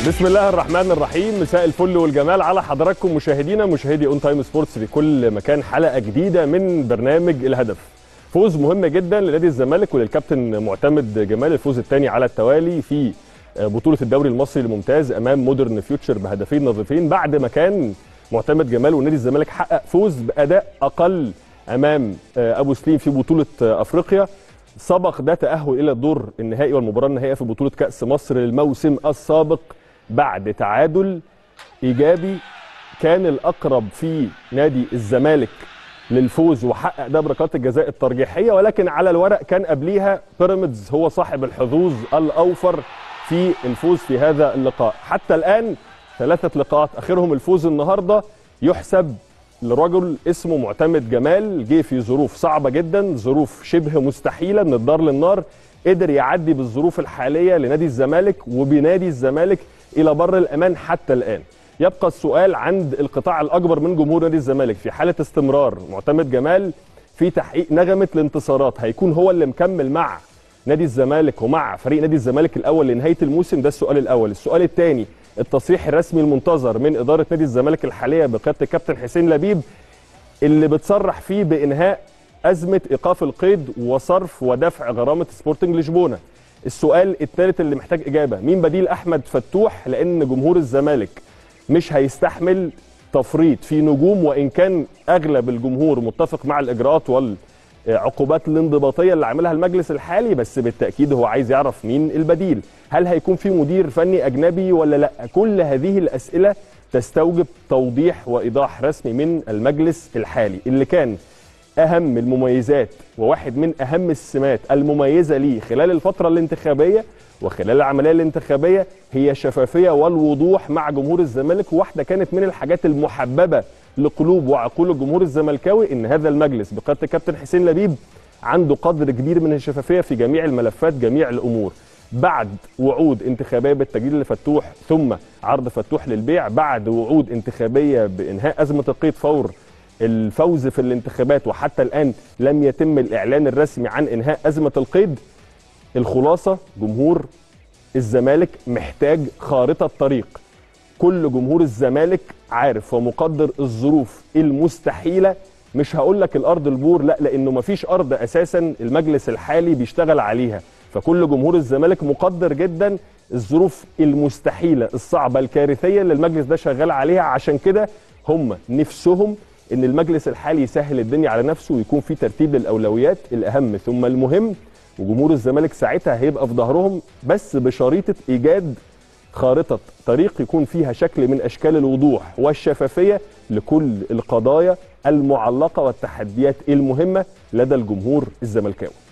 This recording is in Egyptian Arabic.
بسم الله الرحمن الرحيم مساء الفل والجمال على حضراتكم مشاهدينا مشاهدي اون تايم سبورتس في كل مكان حلقه جديده من برنامج الهدف فوز مهم جدا لنادي الزمالك وللكابتن معتمد جمال الفوز الثاني على التوالي في بطوله الدوري المصري الممتاز امام مودرن فيوتشر بهدفين نظيفين بعد ما كان معتمد جمال ونادي الزمالك حقق فوز باداء اقل امام ابو سليم في بطوله افريقيا سبق ده تاهل الى الدور النهائي والمباراه النهائيه في بطوله كاس مصر للموسم السابق بعد تعادل ايجابي كان الاقرب في نادي الزمالك للفوز وحقق ده بركلات الجزاء الترجيحيه ولكن على الورق كان قبليها بيراميدز هو صاحب الحظوظ الاوفر في الفوز في هذا اللقاء حتى الان ثلاثه لقاءات اخرهم الفوز النهارده يحسب لرجل اسمه معتمد جمال جه في ظروف صعبه جدا ظروف شبه مستحيله من الدار للنار قدر يعدي بالظروف الحاليه لنادي الزمالك وبنادي الزمالك الى بر الامان حتى الان يبقى السؤال عند القطاع الاكبر من جمهور نادي الزمالك في حاله استمرار معتمد جمال في تحقيق نغمه الانتصارات هيكون هو اللي مكمل مع نادي الزمالك ومع فريق نادي الزمالك الاول لنهايه الموسم ده السؤال الاول السؤال الثاني التصريح الرسمي المنتظر من اداره نادي الزمالك الحاليه بقياده الكابتن حسين لبيب اللي بتصرح فيه بانهاء ازمه ايقاف القيد وصرف ودفع غرامه سبورتنج لشبونه السؤال الثالث اللي محتاج اجابه مين بديل احمد فتوح لان جمهور الزمالك مش هيستحمل تفريط في نجوم وان كان اغلب الجمهور متفق مع الاجراءات والعقوبات الانضباطيه اللي عاملها المجلس الحالي بس بالتاكيد هو عايز يعرف مين البديل هل هيكون في مدير فني اجنبي ولا لا كل هذه الاسئله تستوجب توضيح وايضاح رسمي من المجلس الحالي اللي كان اهم المميزات وواحد من اهم السمات المميزه ليه خلال الفتره الانتخابيه وخلال العمليه الانتخابيه هي الشفافيه والوضوح مع جمهور الزمالك وواحده كانت من الحاجات المحببه لقلوب وعقول الجمهور الزملكاوي ان هذا المجلس بقياده الكابتن حسين لبيب عنده قدر كبير من الشفافيه في جميع الملفات جميع الامور بعد وعود انتخابيه بالتجديد لفتوح ثم عرض فتوح للبيع بعد وعود انتخابيه بانهاء ازمه القيد فور الفوز في الانتخابات وحتى الان لم يتم الاعلان الرسمي عن انهاء ازمه القيد الخلاصه جمهور الزمالك محتاج خارطه طريق كل جمهور الزمالك عارف ومقدر الظروف المستحيله مش هقول لك الارض البور لا لانه مفيش ارض اساسا المجلس الحالي بيشتغل عليها فكل جمهور الزمالك مقدر جدا الظروف المستحيله الصعبه الكارثيه اللي المجلس ده شغال عليها عشان كده هم نفسهم ان المجلس الحالي يسهل الدنيا على نفسه ويكون في ترتيب للاولويات الاهم ثم المهم وجمهور الزمالك ساعتها هيبقى في ظهرهم بس بشريطه ايجاد خارطه طريق يكون فيها شكل من اشكال الوضوح والشفافيه لكل القضايا المعلقه والتحديات المهمه لدى الجمهور الزملكاوي